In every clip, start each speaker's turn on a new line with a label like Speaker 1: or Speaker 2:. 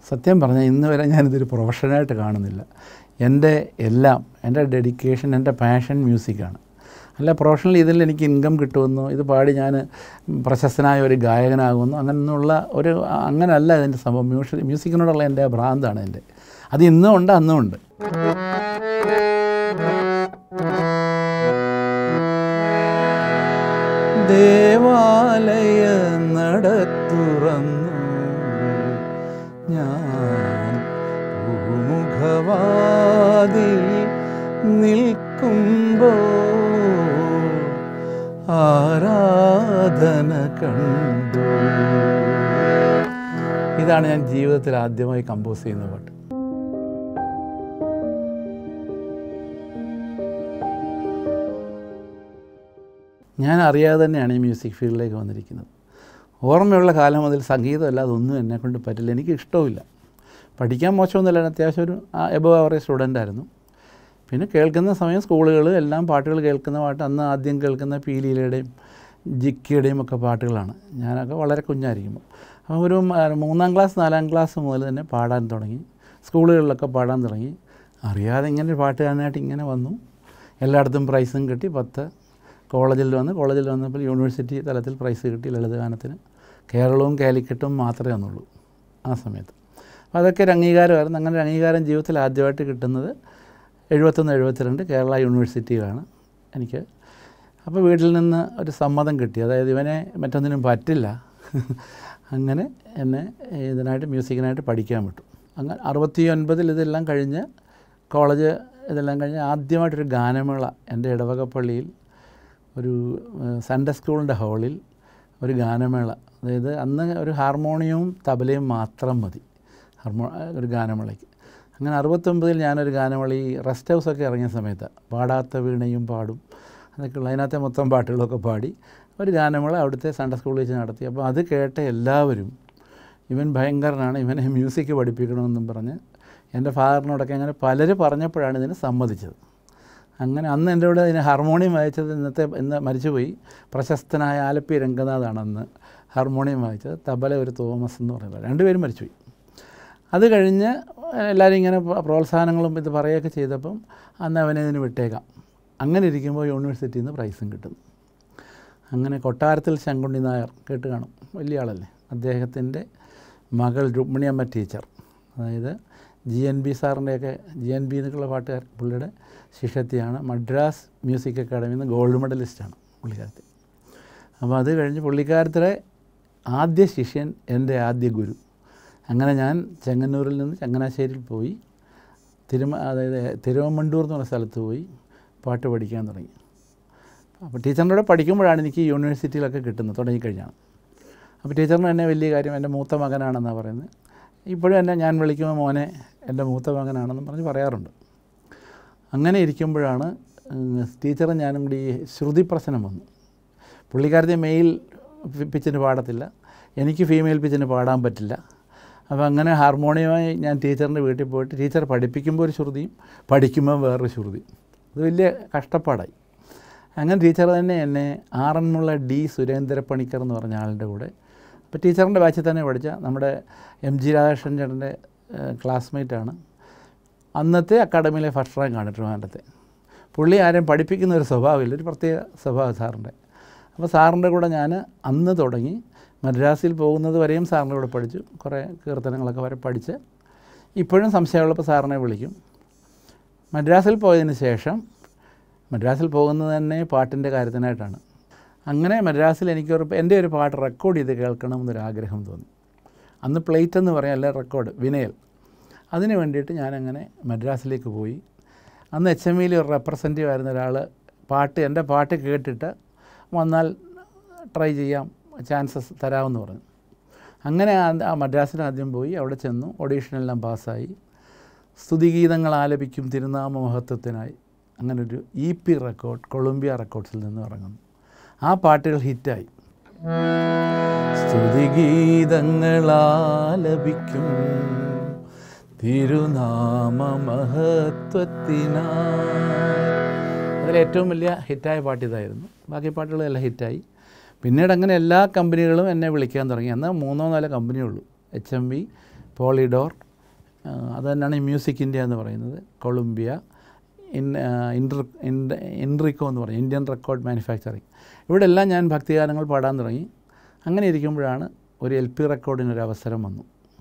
Speaker 1: സത്യം പറഞ്ഞാൽ ഇന്ന് വരെ ഞാനിതൊരു പ്രൊഫഷനായിട്ട് കാണുന്നില്ല എൻ്റെ എല്ലാം എൻ്റെ ഡെഡിക്കേഷൻ എൻ്റെ പാഷൻ മ്യൂസിക്കാണ് അല്ല പ്രൊഫഷണലി ഇതിൽ എനിക്ക് ഇൻകം കിട്ടുമെന്നോ ഇത് പാടി ഞാൻ പ്രശസ്തനായ ഒരു ഗായകനാകുമെന്നോ അങ്ങനെയുള്ള ഒരു അങ്ങനെയല്ല ഇതിൻ്റെ സംഭവം മ്യൂസിക് മ്യൂസിക്കിനോടുള്ള എൻ്റെ ഭ്രാന്താണ് എൻ്റെ അത് ഇന്നും ഉണ്ട് അന്നും ഉണ്ട് ദേവാലയ നടത്തുറന്നു ഞാൻ പൂമുഖവാതിൽ നിൽക്കുമ്പോൾ ആരാധന കണ്ടു ഇതാണ് ഞാൻ ജീവിതത്തിൽ ആദ്യമായി കമ്പോസ് ചെയ്യുന്ന പാട്ട് ഞാൻ അറിയാതെ തന്നെയാണ് ഈ മ്യൂസിക് ഫീൽഡിലേക്ക് വന്നിരിക്കുന്നത് ഓർമ്മയുള്ള കാലം മുതൽ സംഗീതം അല്ലാതെ ഒന്നും എന്നെ കൊണ്ട് പറ്റില്ല എനിക്ക് ഇഷ്ടവുമില്ല പഠിക്കാൻ മോശമൊന്നുമില്ല ഞാൻ അത്യാവശ്യം ഒരു എബോ ആവറേജ് സ്റ്റുഡൻ്റ് ആയിരുന്നു പിന്നെ കേൾക്കുന്ന സമയം സ്കൂളുകൾ എല്ലാം പാട്ടുകൾ കേൾക്കുന്ന പാട്ട് അന്ന് ആദ്യം കേൾക്കുന്ന പീലിയിലയുടെയും ജിക്കിയുടെയും ഒക്കെ പാട്ടുകളാണ് ഞാനൊക്കെ വളരെ കുഞ്ഞായിരിക്കുമ്പോൾ അപ്പോൾ ഒരു മ- മൂന്നാം ക്ലാസ് നാലാം ക്ലാസ് മുതൽ തന്നെ പാടാൻ തുടങ്ങി സ്കൂളുകളിലൊക്കെ പാടാൻ തുടങ്ങി അറിയാതെ ഇങ്ങനെ ഒരു പാട്ടുകാരനായിട്ട് ഇങ്ങനെ വന്നു എല്ലായിടത്തും പ്രൈസും കിട്ടി പത്ത് കോളേജിൽ വന്ന് കോളേജിൽ വന്നപ്പോൾ യൂണിവേഴ്സിറ്റി തലത്തിൽ പ്രൈസ് കിട്ടി ലളിതഗാനത്തിന് കേരളവും കാലിക്കറ്റും മാത്രമേ വന്നുള്ളൂ ആ സമയത്ത് അപ്പോൾ അതൊക്കെ ഒരു അംഗീകാരമായിരുന്നു അങ്ങനെ ഒരു അംഗീകാരം ജീവിതത്തിൽ ആദ്യമായിട്ട് കിട്ടുന്നത് എഴുപത്തൊന്ന് എഴുപത്തിരണ്ട് കേരള യൂണിവേഴ്സിറ്റിയിലാണ് എനിക്ക് അപ്പോൾ വീട്ടിൽ നിന്ന് ഒരു സമ്മതം കിട്ടി അതായത് ഇവനെ മറ്റൊന്നിനും പറ്റില്ല അങ്ങനെ എന്നെ ഇതിനായിട്ട് മ്യൂസിക്കിനായിട്ട് പഠിക്കാൻ വിട്ടു അങ്ങനെ അറുപത്തി ഒൻപതിൽ ഇതെല്ലാം കഴിഞ്ഞ് കോളേജ് ഇതെല്ലാം കഴിഞ്ഞ് ആദ്യമായിട്ടൊരു ഗാനമേള എൻ്റെ ഇടവകപ്പള്ളിയിൽ ഒരു ഏഹ്, സൺഡേ സ്കൂളിൻ്റെ ഹാളിൽ ഒരു ഗാനമേള അതായത് അന്ന് ഒരു ഹാർമോണിയവും തബലയും മാത്രം മതി ഹാർമോ ഒരു ഗാനമേളയ്ക്ക് അങ്ങനെ അറുപത്തൊമ്പതിൽ ഞാനൊരു ഗാനമേള ഈ റെസ്റ്റ് ഹൗസൊക്കെ ഇറങ്ങിയ സമയത്ത് പാടാത്ത വീണയും പാടും അതൊക്കെയുള്ള അതിനകത്തെ മൊത്തം പാട്ടുകളൊക്കെ പാടി ഒരു ഗാനമേള അവിടുത്തെ സൺഡേ സ്കൂളിൽ വെച്ച് നടത്തി അപ്പോൾ അത് കേട്ട എല്ലാവരും ഇവൻ ഭയങ്കരനാണ് ഇവനെ മ്യൂസിക് പഠിപ്പിക്കണമെന്നും പറഞ്ഞ് എൻ്റെ ഫാദറിനോടൊക്കെ അങ്ങനെ പലരും പറഞ്ഞപ്പോഴാണ് ഇതിന് സമ്മതിച്ചത് അങ്ങനെ അന്ന് എൻ്റെ കൂടെ ഇതിന് ഹാർമോണിയം വായിച്ചത് ഇന്നത്തെ ഇന്ന് മരിച്ചുപോയി പ്രശസ്തനായ ആലപ്പി രംഗനാഥാണ് അന്ന് ഹാർമോണിയം വായിച്ചത് തബല ഒരു തോമസ് എന്ന് പറയുന്നത് രണ്ടുപേരും മരിച്ചുപോയി അത് കഴിഞ്ഞ് എല്ലാവരും ഇങ്ങനെ പ്ര- പ്രോത്സാഹനങ്ങളും ഇത് പറയുകയൊക്കെ ചെയ്തപ്പം അന്ന് അവനെ ഇതിന് വിട്ടേക്കാം അങ്ങനെ ഇരിക്കുമ്പോൾ യൂണിവേഴ്സിറ്റിയിൽ നിന്ന് പ്രൈസും കിട്ടുന്നു അങ്ങനെ കൊട്ടാരത്തിൽ ശങ്കുണ്ണി നായർ കേട്ട് കാണും വലിയ ആളല്ലേ അദ്ദേഹത്തിൻ്റെ മകൾ രുക്മിണിയമ്മ ടീച്ചർ അതായത് ജി എൻ ബി സാറിൻ്റെയൊക്കെ ജി എൻ ബി എന്നൊക്കെയുള്ള പാട്ടുകാർ പുള്ളിയുടെ ശിഷ്യത്തിയാണ് മദ്രാസ് മ്യൂസിക് അക്കാഡമിയിൽ നിന്ന് ഗോൾഡ് മെഡലിസ്റ്റാണ് പുള്ളിക്കാരത്തി അപ്പോൾ അത് കഴിഞ്ഞ് പുള്ളിക്കാരത്തിലെ ആദ്യ ശിഷ്യൻ എൻ്റെ ആദ്യ ഗുരു അങ്ങനെ ഞാൻ ചെങ്ങന്നൂരിൽ നിന്ന് ചങ്ങനാശ്ശേരിയിൽ പോയി തിരുമ അതായത് തിരുവമ്മണ്ടൂർ എന്ന് പറഞ്ഞ സ്ഥലത്ത് പോയി പാട്ട് പഠിക്കാൻ തുടങ്ങി അപ്പോൾ ടീച്ചറിൻ്റെ കൂടെ പഠിക്കുമ്പോഴാണ് എനിക്ക് യൂണിവേഴ്സിറ്റിയിലൊക്കെ കിട്ടുന്നത് തുടങ്ങിക്കഴിഞ്ഞാണ് അപ്പോൾ ടീച്ചറിന് എന്നെ വലിയ കാര്യം എൻ്റെ മൂത്ത മകനാണെന്നാണ് പറയുന്നത് ഇപ്പോഴും എന്നെ ഞാൻ വിളിക്കുമ്പോൾ മോനെ എൻ്റെ മൂത്ത മകനാണെന്ന് പറഞ്ഞ് പറയാറുണ്ട് അങ്ങനെ ഇരിക്കുമ്പോഴാണ് ഉം, ടീച്ചറും ഞാനും കൂടി ഈ ശ്രുതി പ്രശ്നം വന്നു പുള്ളിക്കാരത്തെ മെയിൽ പിച്ചിന് പാടത്തില്ല എനിക്ക് ഫീമെയിൽ പിച്ചിന് പാടാൻ പറ്റില്ല അപ്പോൾ അങ്ങനെ ഹാർമോണിയമായി ഞാൻ ടീച്ചറിൻ്റെ വീട്ടിൽ പോയിട്ട് ടീച്ചർ പഠിപ്പിക്കുമ്പോൾ ഒരു ശ്രുതിയും പഠിക്കുമ്പോൾ വേറൊരു ശ്രുതിയും അത് വലിയ കഷ്ടപ്പാടായി അങ്ങനെ ടീച്ചർ തന്നെ എന്നെ ആറന്മുള ഡി സുരേന്ദ്ര പണിക്കർ എന്ന് പറഞ്ഞ ആളുടെ കൂടെ അപ്പോൾ ടീച്ചറിൻ്റെ ബാച്ചിൽ തന്നെ പഠിച്ച നമ്മുടെ എം ജി രാധാകൃഷ്ണൻ ചേട്ടൻ്റെ ക്ലാസ്മേറ്റാണ് അന്നത്തെ അക്കാഡമിയിലെ ഫസ്റ്റ് റാങ്കാണ് ട്രിവാൻഡത്തെ പുള്ളി ആരെയും പഠിപ്പിക്കുന്ന ഒരു സ്വഭാവമില്ല ഒരു പ്രത്യേക സ്വഭാവം സാറിൻ്റെ അപ്പോൾ സാറിൻ്റെ കൂടെ ഞാൻ അന്ന് തുടങ്ങി മദ്രാസിൽ പോകുന്നത് വരെയും സാറിൻ്റെ കൂടെ പഠിച്ചു കുറേ കീർത്തനങ്ങളൊക്കെ വരെ പഠിച്ച് ഇപ്പോഴും സംശയമുള്ളപ്പോൾ സാറിനെ വിളിക്കും മദ്രാസിൽ പോയതിന് ശേഷം മദ്രാസിൽ പോകുന്നത് തന്നെ പാട്ടിൻ്റെ കാര്യത്തിനായിട്ടാണ് അങ്ങനെ മദ്രാസിൽ എനിക്കൊരു എൻ്റെ ഒരു പാട്ട് റെക്കോർഡ് ചെയ്ത് കേൾക്കണമെന്നൊരു ആഗ്രഹം തോന്നി അന്ന് പ്ലേറ്റ് എന്ന് പറയാം അല്ല റെക്കോർഡ് വിനയൽ അതിന് വേണ്ടിയിട്ട് ഞാനങ്ങനെ മദ്രാസിലേക്ക് പോയി അന്ന് എച്ച് എം ഇയിൽ ഒരു റെപ്രസെൻറ്റീവ് ആയിരുന്ന ഒരാൾ പാട്ട് എൻ്റെ പാട്ട് കേട്ടിട്ട് വന്നാൽ ട്രൈ ചെയ്യാം ചാൻസസ് തരാമെന്ന് പറഞ്ഞു അങ്ങനെ ആ- ആ മദ്രാസിൽ ആദ്യം പോയി അവിടെ ചെന്നു ഓഡീഷനെല്ലാം പാസ്സായി സ്തുതിഗീതങ്ങൾ ആലപിക്കും തിരുനാമ മഹത്വത്തിനായി അങ്ങനെ ഒരു ഇ പി റെക്കോർഡ് കൊളംബിയ റെക്കോർഡ്സിൽ നിന്ന് ഇറങ്ങുന്നു ആ പാട്ടുകൾ ഹിറ്റായി സ്തുതിഗീതങ്ങൾ ആലപിക്കും തിരുനാമ മഹത്വത്തിനായി അതിലേറ്റവും വലിയ ഹിറ്റായ പാട്ട് ഇതായിരുന്നു ബാക്കി പാട്ടുകളെല്ലാം ഹിറ്റായി പിന്നീട് അങ്ങനെ എല്ലാ കമ്പനികളും എന്നെ വിളിക്കാൻ തുടങ്ങി എന്നാൽ മൂന്നോ നാലോ കമ്പനിയേ ഉള്ളൂ എച്ച് എം വി പോളിഡോർ ആ, അത് തന്നെയാണ് ഈ മ്യൂസിക് ഇന്ത്യ എന്ന് പറയുന്നത് കൊളംബിയ ഇൻ ആ, ഇൻഡർ ഇൻഡ- ഇൻറിക്കോ എന്ന് പറയും ഇന്ത്യൻ റെക്കോർഡ് മാനുഫാക്ചറിങ് ഇവിടെ എല്ലാം ഞാൻ ഭക്തിഗാനങ്ങൾ പാടാൻ തുടങ്ങി അങ്ങനെ ഇരിക്കുമ്പോഴാണ് ഒരു എൽ പി റെക്കോർഡിനൊരു അവസരം വന്നു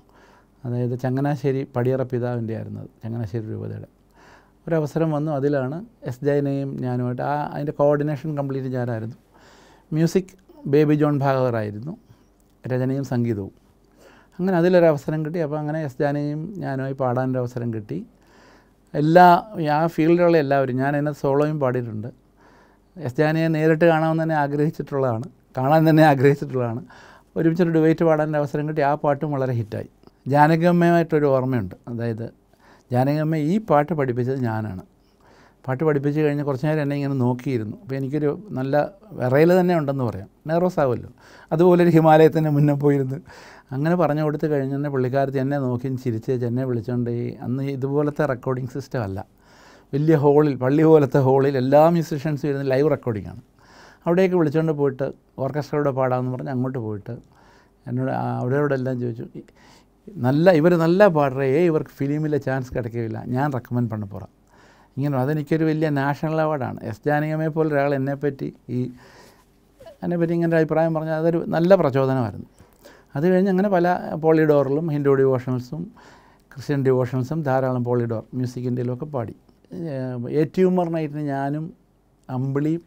Speaker 1: അതായത് ചങ്ങനാശ്ശേരി പടിയറ പിതാവിൻ്റെ ആയിരുന്നു അത് ചങ്ങനാശ്ശേരി രൂപതയുടെ ഒരവസരം വന്നു അതിലാണ് എസ് ജയനെയും ഞാനുമായിട്ട് ആ അതിൻ്റെ കോർഡിനേഷൻ കംപ്ലീറ്റ് ഞാനായിരുന്നു മ്യൂസിക് ബേബി ജോൺ ഭാഗവറായിരുന്നു രചനയും സംഗീതവും അങ്ങനെ അതിലൊരു അവസരം കിട്ടി അപ്പോൾ അങ്ങനെ എസ് ജാനയും ഞാനുമായി പാടാനൊരു അവസരം കിട്ടി എല്ലാ ആ ഫീൽഡിലുള്ള എല്ലാവരും ഞാൻ അതിനകത്ത് സോളോയും പാടിയിട്ടുണ്ട് എസ് ജാനയെ നേരിട്ട് കാണാമെന്ന് തന്നെ ആഗ്രഹിച്ചിട്ടുള്ളതാണ് കാണാൻ തന്നെ ആഗ്രഹിച്ചിട്ടുള്ളതാണ് ഒരുമിച്ചൊരു ഡിബേറ്റ് പാടാൻ അവസരം കിട്ടി ആ പാട്ടും വളരെ ഹിറ്റായി ജാനകിയമ്മയുമായിട്ടൊരു ഓർമ്മയുണ്ട് അതായത് ജാനകിയമ്മ ഈ പാട്ട് പഠിപ്പിച്ചത് ഞാനാണ് പാട്ട് പഠിപ്പിച്ച് കഴിഞ്ഞ് കുറച്ച് നേരം എന്നെ ഇങ്ങനെ നോക്കിയിരുന്നു അപ്പോൾ എനിക്കൊരു നല്ല വിറയൽ തന്നെ ഉണ്ടെന്ന് പറയാം നെർവസ് ആവുമല്ലോ അതുപോലെ ഒരു ഹിമാലയത്തിൻ്റെ മുന്നേ പോയിരുന്നു അങ്ങനെ പറഞ്ഞു കൊടുത്ത് കഴിഞ്ഞ് തന്നെ പുള്ളിക്കാരത്തി എന്നെ നോക്കി ചിരിച്ച് എന്നെ വിളിച്ചുകൊണ്ട് ഈ അന്ന് ഇതുപോലത്തെ റെക്കോർഡിംഗ് സിസ്റ്റം അല്ല വലിയ ഹോളിൽ പള്ളി പോലത്തെ ഹോളിൽ എല്ലാ മ്യൂസീഷ്യൻസും ഇരുന്ന് ലൈവ് റെക്കോർഡിംഗ് ആണ് അവിടേക്ക് വിളിച്ചുകൊണ്ട് പോയിട്ട് ഓർക്കസ്ട്രയോടെ പാടാമെന്ന് പറഞ്ഞ് അങ്ങോട്ട് പോയിട്ട് എന്നോട് ആ- അവരോടെല്ലാം ചോദിച്ചു "ഈ- നല്ല ഇവർ നല്ല പാടുറേ ഇവർക്ക് ഫിലിമിലെ ചാൻസ് കിടക്കുകയില്ല ഞാൻ റെക്കമെൻഡ് പണ്ണ പോറാം ഇങ്ങനെ അതെനിക്കൊരു വലിയ നാഷണൽ അവാർഡാണ് എസ് ജാനകിയമ്മയെ പോലെ ഒരാൾ എന്നെപ്പറ്റി ഈ എന്നെപ്പറ്റി ഇങ്ങനെ ഒരു അഭിപ്രായം പറഞ്ഞാൽ അതൊരു നല്ല പ്രചോദനമായിരുന്നു അത് കഴിഞ്ഞ് അങ്ങനെ പല പോളിഡോറിലും ഹിന്ദു ഡിവോഷണൽസും ക്രിസ്ത്യൻ ഡിവോഷണൽസും ധാരാളം പോളിഡോർ മ്യൂസിക് ഇന്ത്യയിലൊക്കെ പാടി എ ട്യൂമർ നൈറ്റിന് ഞാനും അമ്പിളിയും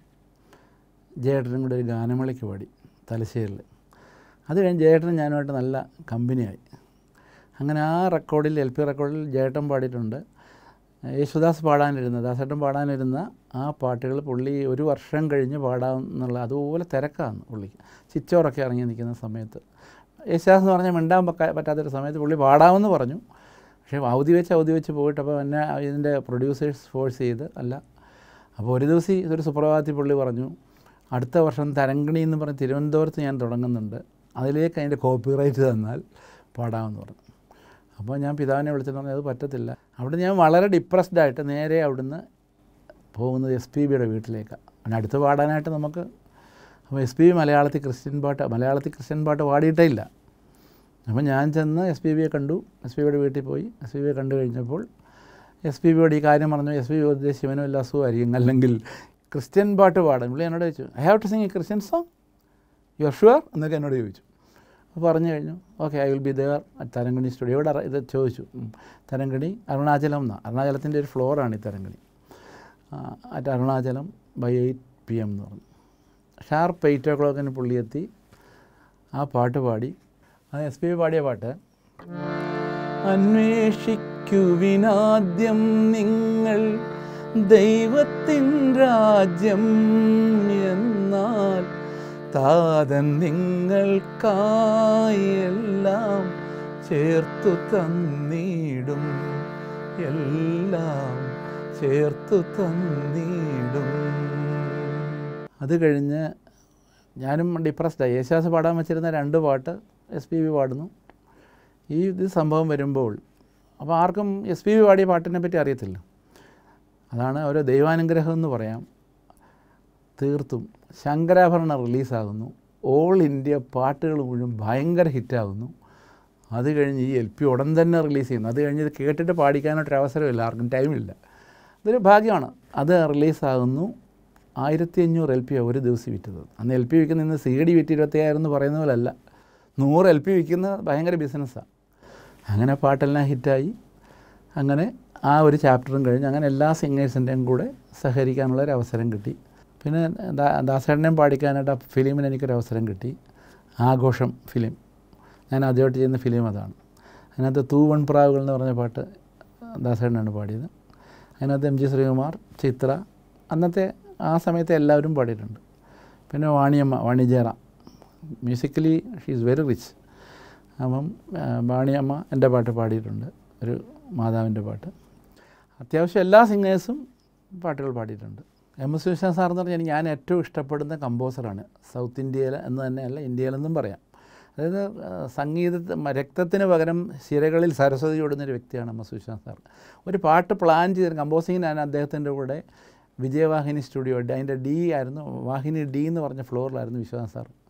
Speaker 1: ജയേട്ടനും കൂടെ ഒരു ഗാനമേളയ്ക്ക് പാടി തലശ്ശേരിൽ അത് കഴിഞ്ഞ് ജയേട്ടനും ഞാനുമായിട്ട് നല്ല കമ്പനിയായി അങ്ങനെ ആ റെക്കോർഡിൽ എൽ പി റെക്കോർഡിൽ ജയേട്ടൻ പാടിയിട്ടുണ്ട് യേശുദാസ് പാടാനിരുന്ന ദാസേട്ടൻ പാടാനിരുന്ന ആ പാട്ടുകൾ പുള്ളി ഒരു വർഷം കഴിഞ്ഞ് പാടാമെന്നുള്ള അതുപോലെ തിരക്കാണ് പുള്ളിക്ക് ചിച്ചോറൊക്കെ ഇറങ്ങി നിൽക്കുന്ന സമയത്ത് യേശുദാസ് എന്ന് പറഞ്ഞാൽ മിണ്ടാൻ പക്ക- പറ്റാത്തൊരു സമയത്ത് പുള്ളി പാടാമെന്ന് പറഞ്ഞു പക്ഷേ അവധി വെച്ച് അവധി വെച്ച് പോയിട്ട് അപ്പോൾ എന്നെ ഇതിൻ്റെ പ്രൊഡ്യൂസേഴ്സ് ഫോഴ്സ് ചെയ്ത് അല്ല അപ്പോൾ ഒരു ദിവസം ഈ ഒരു സുപ്രഭാതത്തിൽ പുള്ളി പറഞ്ഞു അടുത്ത വർഷം തരങ്കിണി എന്ന് പറഞ്ഞ് തിരുവനന്തപുരത്ത് ഞാൻ തുടങ്ങുന്നുണ്ട് അതിലേക്ക് അതിൻ്റെ കോപ്പിറൈറ്റ് തന്നാൽ പാടാമെന്ന് പറഞ്ഞു അപ്പോൾ ഞാൻ പിതാവിനെ വിളിച്ചിട്ട് പറഞ്ഞു അത് പറ്റത്തില്ല അവിടെ ഞാൻ വളരെ ഡിപ്രസ്ഡ് ആയിട്ട് നേരെ അവിടുന്ന് പോകുന്നത് എസ് പി ബിയുടെ വീട്ടിലേക്കാണ് പിന്നെ അടുത്ത് പാടാനായിട്ട് നമുക്ക് അപ്പോൾ എസ് പി ബി മലയാളത്തിൽ ക്രിസ്ത്യൻ പാട്ട് മലയാളത്തിൽ ക്രിസ്ത്യൻ പാട്ട് പാടിയിട്ടേ ഇല്ല അപ്പോൾ ഞാൻ ചെന്ന് എസ് പി ബിയെ കണ്ടു എസ് പി ബിയുടെ വീട്ടിൽ പോയി എസ് പി ബിയെ കണ്ടു കഴിഞ്ഞപ്പോൾ എസ് പി ബിയോട് ഈ കാര്യം പറഞ്ഞു എസ് പി ബി ഉദ്ദേശിച്ച് ശിവനും എല്ലാ അസുഖമായിരിക്കും അല്ലെങ്കിൽ ക്രിസ്ത്യൻ പാട്ട് പാടും പുള്ളി എന്നോട് ചോദിച്ചു I have to sing a Christian song you are sure എന്നൊക്കെ എന്നോട് ചോദിച്ചു അപ്പോൾ പറഞ്ഞു കഴിഞ്ഞു okay I will be there Tharangini studio ഇവിടെ അറ- ഇത് ചോദിച്ചു ഉം. തരങ്കണി അരുണാചലം എന്നാണ് അരുണാചലത്തിൻ്റെ ഒരു ഫ്ലോറാണ് ഈ Tharangini at Arunachalam by eight P M എന്ന് പറഞ്ഞു ഷാർപ്പ് എയ്റ്റ് ഓ ക്ലോക്കിന് പുള്ളി എത്തി ആ പാട്ട് പാടി അത് എസ് പി പാടിയ പാട്ട് അന്വേഷിക്കുവിനാദ്യം നിങ്ങൾ ദൈവത്തിൻ രാജ്യം എന്നാൽ താതൻ നിങ്ങൾക്കായി എല്ലാം ചേർത്തു തന്നിടും എല്ലാം ചേർത്തു തന്നിടും അത് കഴിഞ്ഞ് ഞാനും ഡിപ്രസ്ഡായി യേശുദാസ് പാടാൻ വെച്ചിരുന്ന രണ്ട് പാട്ട് എസ് പി ബി പാടുന്നു ഈ ഇത് സംഭവം വരുമ്പോൾ അപ്പോൾ ആർക്കും എസ് പി ബി പാടിയ പാട്ടിനെ പറ്റി അറിയത്തില്ല അതാണ് ഒരു ദൈവാനുഗ്രഹം എന്ന് പറയാം തീർത്തും ശങ്കരാഭരണം റിലീസാകുന്നു ഓൾ ഇന്ത്യ പാട്ടുകൾ മുഴുവൻ ഭയങ്കര ഹിറ്റാകുന്നു അത് കഴിഞ്ഞ് ഈ എൽ പി ഉടൻ തന്നെ റിലീസ് ചെയ്യുന്നു അത് കഴിഞ്ഞ് ഇത് കേട്ടിട്ട് പാടിക്കാനായിട്ടൊരു അവസരമില്ല ആർക്കും ടൈമില്ല ഇതൊരു ഭാഗ്യമാണ് അത് റിലീസാകുന്നു ആയിരത്തി അഞ്ഞൂറ് എൽ പി ഒരു ദിവസം വിറ്റത് അന്ന് എൽ പി വിൽക്കുന്ന ഇന്ന് സി ഡി വിറ്റ് ഇരുപത്തയ്യായിരം എന്ന് പറയുന്ന പോലല്ല നൂറ് എൽ പി വിൽക്കുന്ന ഭയങ്കര ബിസിനസ്സാണ് അങ്ങനെ പാട്ടെല്ലാം ഹിറ്റായി അങ്ങനെ ആ ഒരു ചാപ്റ്ററും കഴിഞ്ഞ് അങ്ങനെ എല്ലാ സിംഗേഴ്സിൻ്റെയും കൂടെ സഹകരിക്കാനുള്ള ഒരു അവസരം കിട്ടി പിന്നെ ദാ- ദാസേട്ടനെയും പാടിക്കാനായിട്ട് ആ ഫിലിമിന് എനിക്കൊരു അവസരം കിട്ടി ആഘോഷം ഫിലിം ഞാൻ ആദ്യമായിട്ട് ചെയ്യുന്ന ഫിലിം അതാണ് അതിനകത്ത് തൂവൺ പ്രാവുകൾ എന്ന് പറഞ്ഞ പാട്ട് ദാസേട്ടനാണ് പാടിയത് അതിനകത്ത് എം ജി ശ്രീകുമാർ ചിത്ര അന്നത്തെ ആ സമയത്ത് എല്ലാവരും പാടിയിട്ടുണ്ട് പിന്നെ വാണിയമ്മ Vani Jayaram musically she is very rich അപ്പം ആ, വാണിയമ്മ എൻ്റെ പാട്ട് പാടിയിട്ടുണ്ട് ഒരു മാതാവിൻ്റെ പാട്ട് അത്യാവശ്യം എല്ലാ സിംഗേഴ്സും പാട്ടുകൾ പാടിയിട്ടുണ്ട് എം എസ് വിശ്വനാഥ് സാർ എന്ന് പറഞ്ഞാൽ ഞാൻ ഏറ്റവും ഇഷ്ടപ്പെടുന്ന കമ്പോസറാണ് സൗത്ത് ഇന്ത്യയിൽ എന്ന് തന്നെയല്ല ഇന്ത്യയിലെന്നും പറയാം അതായത് ആ, സംഗീത രക്തത്തിന് പകരം ശിരകളിൽ സരസ്വതി ഓടുന്നൊരു വ്യക്തിയാണ് എം എസ് വിശ്വനാഥ് സാർ ഒരു പാട്ട് പ്ലാൻ ചെയ്ത് കമ്പോസിങ് ഞാൻ അദ്ദേഹത്തിൻ്റെ കൂടെ വിജയവാഹിനി സ്റ്റുഡിയോ അതിൻ്റെ ഡി ആയിരുന്നു വാഹിനി ഡി എന്ന് പറഞ്ഞ ഫ്ലോറിലായിരുന്നു വിശ്വനാഥ് സാർ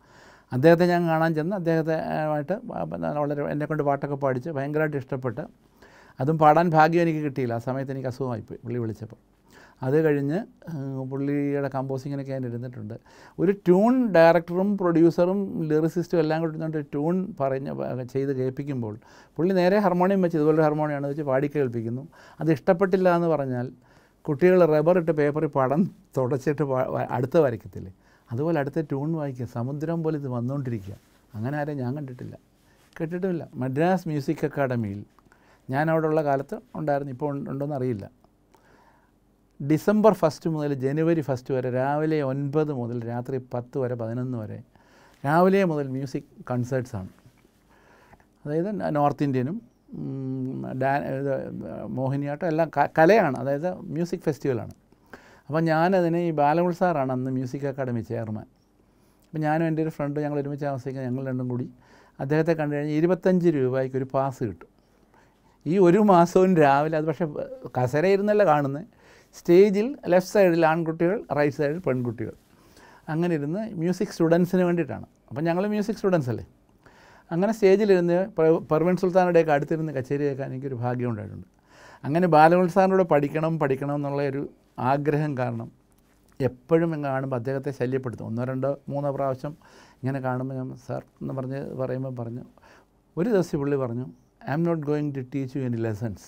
Speaker 1: അദ്ദേഹത്തെ ഞാൻ കാണാൻ ചെന്ന് അദ്ദേഹത്തെ ആയിട്ട് വളരെ എന്നെ കൊണ്ട് പാട്ടൊക്കെ പാടിച്ച് ഭയങ്കരമായിട്ട് ഇഷ്ടപ്പെട്ട് അതും പാടാൻ ഭാഗ്യം എനിക്ക് കിട്ടിയില്ല ആ സമയത്ത് എനിക്ക് അസുഖമായിപ്പോയി പുള്ളി വിളിച്ചപ്പോൾ അത് കഴിഞ്ഞ് ഏഹ്, പുള്ളിയുടെ കമ്പോസിങ്ങിനൊക്കെ ഞാൻ ഇരുന്നിട്ടുണ്ട് ഒരു ട്യൂൺ ഡയറക്ടറും പ്രൊഡ്യൂസറും ലിറിസിസ്റ്റും എല്ലാം കൂടി ഇരുന്നിട്ട് ട്യൂൺ പറഞ്ഞ് പ- ചെയ്ത് കേൾപ്പിക്കുമ്പോൾ പുള്ളി നേരെ ഹാർമോണിയം വെച്ച് ഇതുപോലെ ഹാർമോണിയാണ് വെച്ച് പാടി കേൾപ്പിക്കുന്നു അത് ഇഷ്ടപ്പെട്ടില്ല എന്ന് പറഞ്ഞാൽ കുട്ടികൾ റബ്ബർ ഇട്ട് പേപ്പറിൽ പടം തുടച്ചിട്ട് വ- വ- അടുത്ത് വരയ്ക്കത്തില്ലേ അതുപോലെ അടുത്ത ട്യൂൺ വായിക്കുക സമുദ്രം പോലെ ഇത് വന്നുകൊണ്ടിരിക്കുക അങ്ങനെ ആരും ഞാൻ കണ്ടിട്ടില്ല കേട്ടിട്ടുമില്ല മദ്രാസ് മ്യൂസിക് അക്കാഡമിയിൽ ഞാൻ അവിടെ ഉള്ള കാലത്ത് ഉണ്ടായിരുന്നു ഇപ്പോൾ ഉണ്ടോ- ഉണ്ടോയെന്ന് അറിയില്ല ഡിസംബർ ഫസ്റ്റ് മുതൽ ജനുവരി ഫസ്റ്റ് വരെ രാവിലെ ഒൻപത് മുതൽ രാത്രി പത്ത് വരെ പതിനൊന്ന് വരെ രാവിലെ മുതൽ മ്യൂസിക് കൺസേർട്സാണ് അതായത് നോർത്ത് ഇന്ത്യനും ഉം, ഡാ ഇത് മോഹിനിയാട്ടം എല്ലാം ക- കലയാണ് അതായത് മ്യൂസിക് ഫെസ്റ്റിവലാണ് അപ്പോൾ ഞാനതിന് ഈ ബാലമുൾ സാറാണ് അന്ന് മ്യൂസിക് അക്കാഡമി ചെയർമാൻ അപ്പോൾ ഞാനും എൻ്റെ ഒരു ഫ്രണ്ട് ഞങ്ങൾ ഒരുമിച്ച് താമസിക്കുന്ന ഞങ്ങൾ രണ്ടും കൂടി അദ്ദേഹത്തെ കണ്ടു കഴിഞ്ഞാൽ ഇരുപത്തഞ്ച് രൂപയ്ക്ക് ഒരു പാസ് കിട്ടും ഈ ഒരു മാസവും രാവിലെ അത് പക്ഷേ കസര ഇരുന്നല്ല കാണുന്നത് സ്റ്റേജിൽ ലെഫ്റ്റ് സൈഡിൽ ആൺകുട്ടികൾ റൈറ്റ് സൈഡിൽ പെൺകുട്ടികൾ അങ്ങനെ ഇരുന്ന് മ്യൂസിക് സ്റ്റുഡൻസിന് വേണ്ടിയിട്ടാണ് അപ്പം ഞങ്ങൾ മ്യൂസിക് സ്റ്റുഡൻസ് അല്ലേ അങ്ങനെ സ്റ്റേജിലിരുന്ന് പെ- പെർവീൺ സുൽത്താനുടെയൊക്കെ അടുത്തിരുന്ന് കച്ചേരി കേൾക്കാൻ എനിക്കൊരു ഭാഗ്യം ഉണ്ടായിട്ടുണ്ട് അങ്ങനെ ബാലമുൽ സാറിനോട് പഠിക്കണം പഠിക്കണം എന്നുള്ള ഒരു ആഗ്രഹം കാരണം എപ്പോഴും ഇങ്ങ് കാണുമ്പോൾ അദ്ദേഹത്തെ ശല്യപ്പെടുത്തും ഒന്നോ രണ്ടോ മൂന്നോ പ്രാവശ്യം ഇങ്ങനെ കാണുമ്പോൾ ഞാൻ സാർ എന്ന് പറഞ്ഞ് പറയുമ്പോൾ പറഞ്ഞു ഒരു ദിവസം പുള്ളി പറഞ്ഞു I am not going to teach you any lessons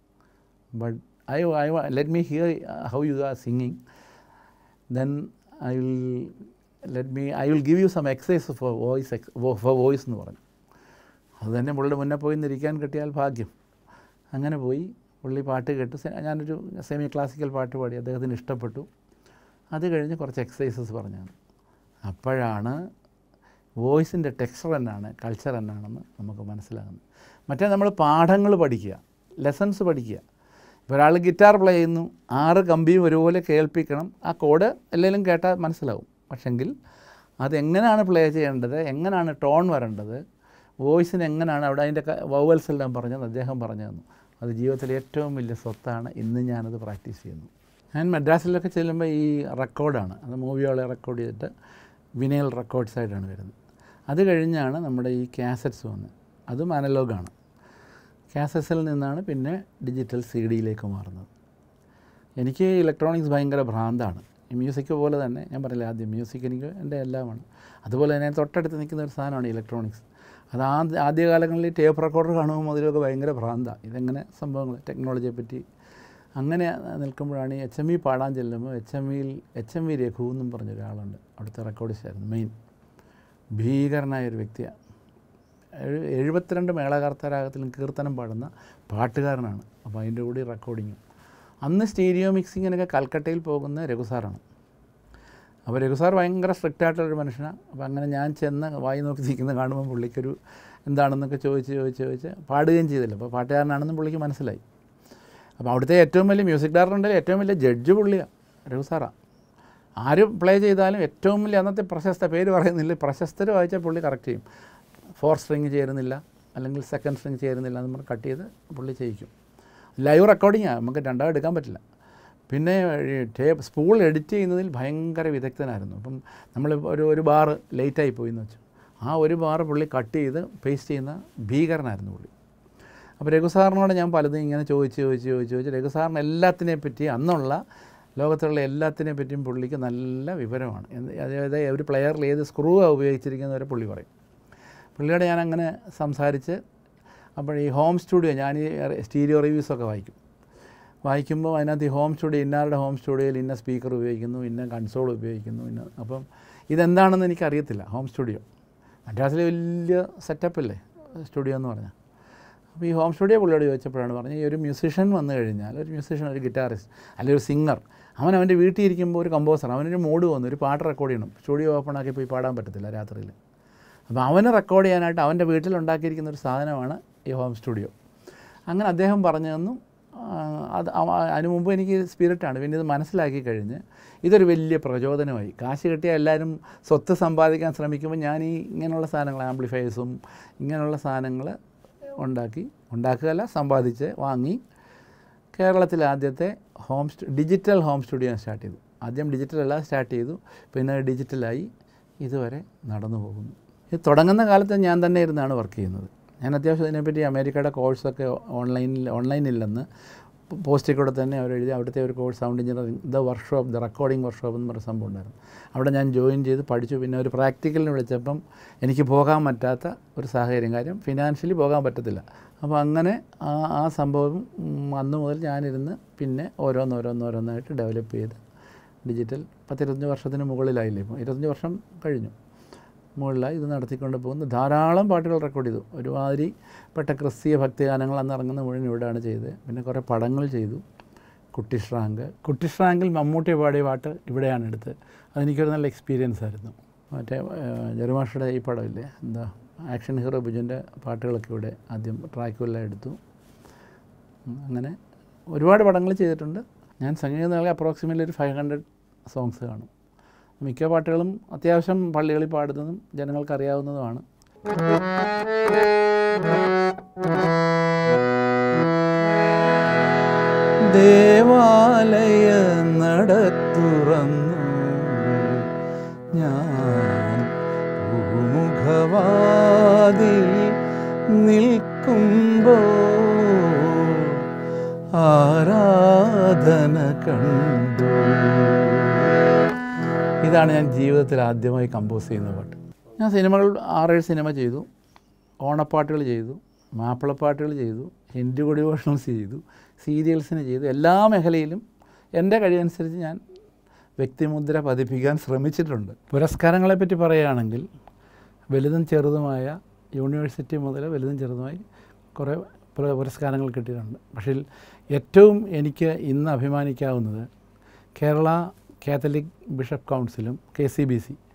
Speaker 1: but I I let me hear how you are singing then I will let me I will give you some exercise for voice ex- for for voice എന്ന് പറഞ്ഞു അത് തന്നെ പുള്ളിയുടെ മുന്നേ പോയി നിരിക്കാൻ കിട്ടിയാൽ ഭാഗ്യം അങ്ങനെ പോയി പുള്ളി പാട്ട് കേട്ട് സെ- ഞാനൊരു സെമി ക്ലാസിക്കൽ പാട്ട് പാടി അദ്ദേഹത്തിന് ഇഷ്ടപ്പെട്ടു അത് കഴിഞ്ഞ് കുറച്ച് എക്സസൈസസ് പറഞ്ഞാണ് അപ്പോഴാണ് വോയിസിൻ്റെ ടെക്സ്ചർ എന്നാണ് കൾച്ചർ എന്നാണെന്ന് നമുക്ക് മനസ്സിലാകുന്നത് മറ്റേ നമ്മൾ പാഠങ്ങൾ പഠിക്കുക ലെസൺസ് പഠിക്കുക ഇപ്പോൾ ഒരാൾ ഗിറ്റാർ പ്ലേ ചെയ്യുന്നു ആറ് കമ്പിയും ഒരുപോലെ കേൾപ്പിക്കണം ആ കോഡ് എല്ലാവരും കേട്ടാൽ മനസ്സിലാവും പക്ഷെങ്കിൽ അതെങ്ങനെയാണ് പ്ലേ ചെയ്യേണ്ടത് എങ്ങനെയാണ് ടോൺ വരേണ്ടത് വോയിസിന് എങ്ങനെയാണ് അവിടെ അതിൻ്റെ വവൽസ് എല്ലാം പറഞ്ഞത് അദ്ദേഹം പറഞ്ഞു തന്നു അത് ജീവിതത്തിലെ ഏറ്റവും വലിയ സ്വത്താണ് ഇന്ന് ഞാനത് പ്രാക്ടീസ് ചെയ്യുന്നു ഞാൻ മദ്രാസിലൊക്കെ ചെല്ലുമ്പോൾ ഈ റെക്കോർഡാണ് അത് മൂവിയോളെ റെക്കോർഡ് ചെയ്തിട്ട് വിനയൽ റെക്കോർഡ്സായിട്ടാണ് വരുന്നത് അത് കഴിഞ്ഞാണ് നമ്മുടെ ഈ കാസറ്റ്സ് വന്നത് അതും അനലോഗാണ് കാസറ്റ്സിൽ നിന്നാണ് പിന്നെ ഡിജിറ്റൽ സി ഡിയിലേക്ക് മാറുന്നത് എനിക്ക് ഇലക്ട്രോണിക്സ് ഭയങ്കര ഭ്രാന്താണ് ഈ മ്യൂസിക് പോലെ തന്നെ ഞാൻ പറഞ്ഞില്ല ആദ്യം മ്യൂസിക് എനിക്ക് എൻ്റെ എല്ലാമാണ് അതുപോലെ തന്നെ തൊട്ടടുത്ത് നിൽക്കുന്ന ഒരു സാധനമാണ് ഇലക്ട്രോണിക്സ് അത് ആദ്യ ആദ്യകാലങ്ങളിൽ ടേപ്പ് റെക്കോർഡർ കാണുമ്പോൾ മുതലൊക്കെ ഭയങ്കര ഭ്രാന്താണ് ഇതെങ്ങനെ സംഭവങ്ങൾ ടെക്നോളജിയെ പറ്റി അങ്ങനെ നിൽക്കുമ്പോഴാണ് ഈ എച്ച് എം ഇ പാടാൻ ചെല്ലുമ്പോൾ എച്ച് എം ഇയിൽ എച്ച് എം വി രഘു എന്നും പറഞ്ഞ ഒരാളുണ്ട് അവിടുത്തെ റെക്കോർഡിസ്റ്റായിരുന്നു മെയിൻ ഭീകരനായ ഒരു വ്യക്തിയാണ് എഴു- എഴുപത്തിരണ്ട് മേളകർത്തരാഗത്തിലും കീർത്തനം പാടുന്ന പാട്ടുകാരനാണ് അപ്പോൾ അതിൻ്റെ കൂടി റെക്കോർഡിങ്ങും അന്ന് സ്റ്റീരിയോ മിക്സിങ്ങിനൊക്കെ കൽക്കട്ടയിൽ പോകുന്ന രഘുസാറാണ് അപ്പോൾ രഘുസാർ ഭയങ്കര സ്ട്രിക്റ്റ് ആയിട്ടുള്ളൊരു മനുഷ്യനാണ് അപ്പോൾ അങ്ങനെ ഞാൻ ചെന്ന് വായി നോക്കി നിൽക്കുന്നത് കാണുമ്പോൾ പുള്ളിക്കൊരു എന്താണെന്നൊക്കെ ചോദിച്ച് ചോദിച്ച് ചോദിച്ച് പാടുകയും ചെയ്തില്ല അപ്പോൾ പാട്ടുകാരനാണെന്ന് പുള്ളിക്ക് മനസ്സിലായി അപ്പോൾ അവിടുത്തെ ഏറ്റവും വലിയ മ്യൂസിക് ഡയറക്ടർ ഉണ്ടെങ്കിൽ ഏറ്റവും വലിയ ജഡ്ജ് പുള്ളിയാണ് രഘുസാറാണ് ആര് പ്ലേ ചെയ്താലും ഏറ്റവും വലിയ അന്നത്തെ പ്രശസ്ത പേര് പറയുന്നില്ല പ്രശസ്തർ വായിച്ചാൽ പുള്ളി കറക്റ്റ് ചെയ്യും ഫോർ സ്ട്രിങ് ചേരുന്നില്ല അല്ലെങ്കിൽ സെക്കൻഡ് സ്ട്രിങ് ചേരുന്നില്ല എന്ന് പറഞ്ഞ് കട്ട് ചെയ്ത് പുള്ളി ചെയ്യിക്കും ലൈവ് റെക്കോർഡിങ്ങാണ് നമുക്ക് രണ്ടാം എടുക്കാൻ പറ്റില്ല പിന്നെ ഈ ടേപ്പ് സ്പൂൾ എഡിറ്റ് ചെയ്യുന്നതിൽ ഭയങ്കര വിദഗ്ധനായിരുന്നു അപ്പം നമ്മൾ ഒരു ഒരു ബാർ ലേറ്റായി പോയി എന്ന് വെച്ചു ആ ഒരു ബാർ പുള്ളി കട്ട് ചെയ്ത് പേസ്റ്റ് ചെയ്യുന്ന ഭീകരനായിരുന്നു പുള്ളി അപ്പോൾ രഘുസാറിനോട് ഞാൻ പലതും ഇങ്ങനെ ചോദിച്ച് ചോദിച്ച് ചോദിച്ച് ചോദിച്ച് രഘുസാറിന് എല്ലാത്തിനെ പറ്റി അന്നുള്ള ലോകത്തുള്ള എല്ലാത്തിനെ പറ്റിയും പുള്ളിക്ക് നല്ല വിവരമാണ് എന്ത് അതായത് ഒരു പ്ലെയറിൽ ഏത് സ്ക്രൂ ഉപയോഗിച്ചിരിക്കുന്നവരെ പുള്ളി പറയും പുള്ളിയോട് ഞാൻ അങ്ങനെ സംസാരിച്ച് അപ്പോൾ ഈ ഹോം സ്റ്റുഡിയോ ഞാൻ ഈ സ്റ്റീരിയോ റിവ്യൂസൊക്കെ വായിക്കും വായിക്കുമ്പോൾ അതിനകത്ത് ഈ ഹോം സ്റ്റുഡിയോ ഇന്നാരുടെ ഹോം സ്റ്റുഡിയോയിൽ ഇന്ന സ്പീക്കർ ഉപയോഗിക്കുന്നു ഇന്ന കൺസോൾ ഉപയോഗിക്കുന്നു ഇന്ന അപ്പം ഇതെന്താണെന്ന് എനിക്കറിയത്തില്ല ഹോം സ്റ്റുഡിയോ മദ്രാസിൽ വലിയ സെറ്റപ്പല്ലേ സ്റ്റുഡിയോ എന്ന് പറഞ്ഞാൽ അപ്പോൾ ഈ ഹോം സ്റ്റുഡിയോ പുള്ളിയോട് ചോദിച്ചപ്പോഴാണ് പറഞ്ഞത് ഈ ഒരു മ്യൂസീഷ്യൻ വന്നു കഴിഞ്ഞാൽ ഒരു മ്യൂസീഷ്യൻ ഒരു ഗിറ്റാറിസ്റ്റ് അല്ലെങ്കിൽ ഒരു സിംഗർ അവൻ അവൻ്റെ വീട്ടിൽ ഇരിക്കുമ്പോൾ ഒരു കമ്പോസർ അവനൊരു മൂഡ് വന്നു ഒരു പാട്ട് റെക്കോർഡ് ചെയ്യണം സ്റ്റുഡിയോ ഓപ്പൺ ആക്കി പോയി പാടാൻ പറ്റത്തില്ല രാത്രിയിൽ അപ്പോൾ അവന് റെക്കോർഡ് ചെയ്യാനായിട്ട് അവൻ്റെ വീട്ടിൽ ഉണ്ടാക്കിയിരിക്കുന്ന ഒരു സാധനമാണ് ഈ ഹോം സ്റ്റുഡിയോ അങ്ങനെ അദ്ദേഹം പറഞ്ഞു തന്നു ആ, അത് അവ- അതിന് മുമ്പ് എനിക്ക് സ്പിരിറ്റാണ് പിന്നെ ഇത് മനസ്സിലാക്കി കഴിഞ്ഞ് ഇതൊരു വലിയ പ്രചോദനമായി കാശ് കിട്ടിയാൽ എല്ലാവരും സ്വത്ത് സമ്പാദിക്കാൻ ശ്രമിക്കുമ്പോൾ ഞാൻ ഈ ഇങ്ങനെയുള്ള സാധനങ്ങൾ ആംപ്ലിഫയേഴ്സും ഇങ്ങനെയുള്ള സാധനങ്ങൾ ഉണ്ടാക്കി ഉണ്ടാക്കുകയല്ല സമ്പാദിച്ച് വാങ്ങി കേരളത്തിലെ ആദ്യത്തെ ഹോം സ്റ്റു ഡിജിറ്റൽ ഹോം സ്റ്റുഡിയോ ഞാൻ സ്റ്റാർട്ട് ചെയ്തു ആദ്യം ഡിജിറ്റൽ അല്ല സ്റ്റാർട്ട് ചെയ്തു പിന്നെ ഡിജിറ്റലായി ഇതുവരെ നടന്നു പോകുന്നു ഇത് തുടങ്ങുന്ന കാലത്ത് ഞാൻ തന്നെ ഇരുന്നാണ് വർക്ക് ചെയ്യുന്നത് ഞാൻ അത്യാവശ്യം ഇതിനെപ്പറ്റി അമേരിക്കയുടെ കോഴ്സൊക്കെ ഓൺലൈനിൽ ഓൺലൈനില്ലെന്ന് പോസ്റ്റിൽ കൂടെ തന്നെ അവർ എഴുതി അവിടുത്തെ ഒരു course sound engineering the workshop the recording workshop എന്ന് പറഞ്ഞ സംഭവം ഉണ്ടായിരുന്നു അവിടെ ഞാൻ ജോയിൻ ചെയ്ത് പഠിച്ചു പിന്നെ ഒരു പ്രാക്ടിക്കലിന് വിളിച്ചപ്പം എനിക്ക് പോകാൻ പറ്റാത്ത ഒരു സാഹചര്യം കാര്യം ഫിനാൻഷ്യലി പോകാൻ പറ്റത്തില്ല അപ്പോൾ അങ്ങനെ ആ ആ സംഭവം ഉം, അന്ന് മുതൽ ഞാനിരുന്ന് പിന്നെ ഓരോന്നോരോന്നോരോന്നായിട്ട് ഡെവലപ്പ് ചെയ്ത് ഡിജിറ്റൽ പത്തിരുപത്തഞ്ച് വർഷത്തിന് മുകളിലായില്ലേ ഇപ്പോൾ ഇരുപത്തഞ്ച് വർഷം കഴിഞ്ഞു മുകളിലായി ഇത് നടത്തിക്കൊണ്ട് പോകുന്നു ധാരാളം പാട്ടുകൾ റെക്കോർഡ് ചെയ്തു ഒരുമാതിരി പെട്ട ക്രിസ്തീയ ഭക്തിഗാനങ്ങൾ അന്ന് ഇറങ്ങുന്ന മുഴുവൻ ഇവിടെയാണ് ചെയ്തത് പിന്നെ കുറേ പടങ്ങൾ ചെയ്തു കുട്ടിഷ്രാങ്ക് കുട്ടിഷ്രാങ്കിൽ മമ്മൂട്ടി പാടിയ പാട്ട് ഇവിടെയാണ് എടുത്തത് അതെനിക്കൊരു നല്ല എക്സ്പീരിയൻസ് ആയിരുന്നു മറ്റേ ജെറുമാഷയുടെ ഈ പടമില്ലേ എന്താ ആക്ഷൻ ഹീറോ ബിജുൻ്റെ പാട്ടുകളൊക്കെ ഇവിടെ ആദ്യം ട്രാക്കുമെല്ലാം എടുത്തു ഉം, അങ്ങനെ ഒരുപാട് പടങ്ങൾ ചെയ്തിട്ടുണ്ട് ഞാൻ സംഗീതം നൽകി അപ്രോക്സിമേറ്റ്ലി ഒരു ഫൈവ് ഹൺഡ്രഡ് സോങ്സ് കാണും മിക്ക പാട്ടുകളും അത്യാവശ്യം പള്ളികളിൽ പാടുന്നതും ജനങ്ങൾക്ക് അറിയാവുന്നതുമാണ് ദേവാലയ നടത്തുറന്നു ഞാൻ പൂമുഖവാതിൽ നിൽക്കുമ്പോൾ ആരാധന കണ്ടു ഇതാണ് ഞാൻ ജീവിതത്തിൽ ആദ്യമായി കമ്പോസ് ചെയ്യുന്ന പാട്ട് ഞാൻ സിനിമകൾ ആറേഴ് സിനിമ ചെയ്തു ഓണപ്പാട്ടുകൾ ചെയ്തു മാപ്പിളപ്പാട്ടുകൾ ചെയ്തു ഹിന്ദി കൊടിഘോഷണംസ് ചെയ്തു സീരിയൽസിന് ചെയ്തു എല്ലാ മേഖലയിലും എൻ്റെ കഴിവനുസരിച്ച് ഞാൻ വ്യക്തിമുദ്ര പതിപ്പിക്കാൻ ശ്രമിച്ചിട്ടുണ്ട് പുരസ്കാരങ്ങളെപ്പറ്റി പറയുകയാണെങ്കിൽ വലുതും ചെറുതുമായ യൂണിവേഴ്സിറ്റി മുതൽ വലുതും ചെറുതുമായി കുറേ പുര- പുരസ്കാരങ്ങൾ കിട്ടിയിട്ടുണ്ട് പക്ഷേ ഏറ്റവും എനിക്ക് ഇന്ന് അഭിമാനിക്കാവുന്നത് കേരള കാത്തലിക് ബിഷപ്പ് കൗൺസിലും K C B C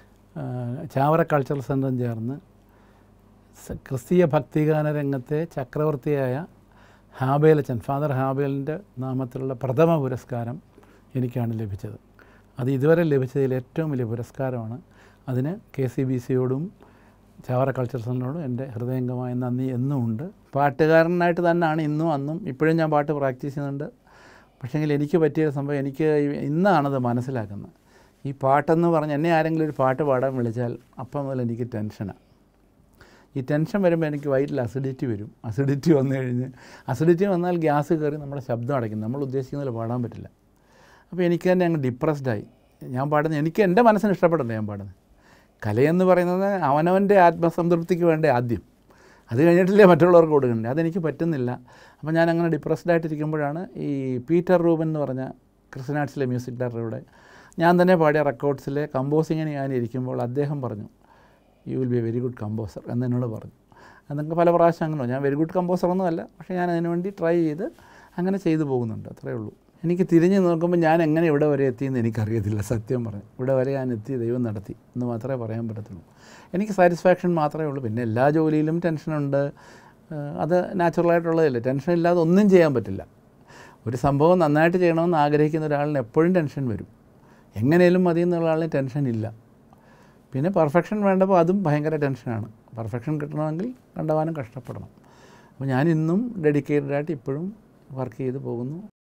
Speaker 1: Chavara cultural സെൻറ്ററും ചേർന്ന് സ- ക്രിസ്തീയ ഭക്തിഗാന രംഗത്തെ ചക്രവർത്തിയായ ഹാബേലച്ചൻ ഫാദർ ഹാബേലിൻ്റെ നാമത്തിലുള്ള പ്രഥമ പുരസ്കാരം എനിക്കാണ് ലഭിച്ചത് അത് ഇതുവരെ ലഭിച്ചതിൽ ഏറ്റവും വലിയ പുരസ്കാരമാണ് അതിന് കെ സി ബി സിയോടും ചാവറ കൾച്ചർ സെൻറ്ററിനോടും എൻ്റെ ഹൃദയംഗമായ നന്ദി എന്നും ഉണ്ട് പാട്ടുകാരനായിട്ട് തന്നെയാണ് ഇന്നും അന്നും ഇപ്പോഴും ഞാൻ പാട്ട് പ്രാക്ടീസ് ചെയ്യുന്നുണ്ട് പക്ഷേങ്കിൽ എനിക്ക് പറ്റിയ സംഭവം എനിക്ക് ഈ- ഇന്നാണത് മനസ്സിലാക്കുന്നത് ഈ പാട്ടെന്ന് പറഞ്ഞ് എന്നെ ആരെങ്കിലും ഒരു പാട്ട് പാടാൻ വിളിച്ചാൽ അപ്പം മുതൽ എനിക്ക് ടെൻഷനാണ് ഈ ടെൻഷൻ വരുമ്പോൾ എനിക്ക് വയറ്റിൽ അസിഡിറ്റി വരും അസിഡിറ്റി വന്നു കഴിഞ്ഞ് അസിഡിറ്റി വന്നാൽ ഗ്യാസ് കയറി നമ്മുടെ ശബ്ദം അടയ്ക്കും നമ്മൾ ഉദ്ദേശിക്കുന്ന പോലെ പാടാൻ പറ്റില്ല അപ്പോൾ എനിക്ക് തന്നെ അങ്ങ് ഡിപ്രസ്ഡായി ഞാൻ പാടുന്ന എനിക്ക് എൻ്റെ മനസ്സിന് ഇഷ്ടപ്പെടണ്ടേ ഞാൻ പാടുന്നത് കലയെന്ന് പറയുന്നത് അവനവൻ്റെ ആത്മസംതൃപ്തിക്ക് വേണ്ടേ ആദ്യം അത് കഴിഞ്ഞിട്ടില്ലേ മറ്റുള്ളവർക്ക് കൊടുക്കണ്ടേ അതെനിക്ക് പറ്റുന്നില്ല അപ്പോൾ ഞാൻ അങ്ങനെ ഡിപ്രസ്ഡ് ആയിട്ടിരിക്കുമ്പോഴാണ് ഈ പീറ്റർ റൂബൻ എന്ന് പറഞ്ഞ ക്രിസ്ത്യനാർട്സിലെ മ്യൂസിക് ഡയറക്ടറുടെ ഞാൻ തന്നെ പാടിയ റെക്കോർഡ്സിലെ കമ്പോസിങ്ങിന് ഞാൻ ഇരിക്കുമ്പോൾ അദ്ദേഹം പറഞ്ഞു you will be a very good composer എന്ന് എന്നോട് പറഞ്ഞു അതൊക്കെ പല പ്രാവശ്യം അങ്ങനെ ഞാൻ വെരി ഗുഡ് കമ്പോസർ ഒന്നുമല്ല പക്ഷേ ഞാൻ അതിനു വേണ്ടി ട്രൈ ചെയ്ത് അങ്ങനെ ചെയ്തു പോകുന്നുണ്ട് അത്രയേ ഉള്ളൂ എനിക്ക് തിരിഞ്ഞ് നോക്കുമ്പോൾ ഞാൻ എങ്ങനെ ഇവിടെ വരെ എത്തിയെന്ന് എനിക്കറിയത്തില്ല സത്യം പറഞ്ഞു ഇവിടെ വരെ ഞാൻ എത്തി ദൈവം നടത്തി എന്ന് മാത്രമേ പറയാൻ പറ്റത്തുള്ളൂ എനിക്ക് സാറ്റിസ്ഫാക്ഷൻ മാത്രമേ ഉള്ളൂ പിന്നെ എല്ലാ ജോലിയിലും ടെൻഷനുണ്ട് ഏഹ് അത് നാച്ചുറലായിട്ടുള്ളതല്ലേ ടെൻഷൻ ഇല്ലാതെ ഒന്നും ചെയ്യാൻ പറ്റില്ല ഒരു സംഭവം നന്നായിട്ട് ചെയ്യണമെന്ന് ആഗ്രഹിക്കുന്ന ഒരാളിന് എപ്പോഴും ടെൻഷൻ വരും എങ്ങനെയും മതി എന്നുള്ള ആളിന് ടെൻഷൻ ഇല്ല പിന്നെ പെർഫെക്ഷൻ വേണ്ടപ്പോൾ അതും ഭയങ്കര ടെൻഷനാണ് പെർഫെക്ഷൻ കിട്ടണമെങ്കിൽ കണ്ടവാനും കഷ്ടപ്പെടണം അപ്പോൾ ഞാൻ ഇന്നും ഡെഡിക്കേറ്റഡ് ആയിട്ട് ഇപ്പോഴും വർക്ക് ചെയ്ത് പോകുന്നു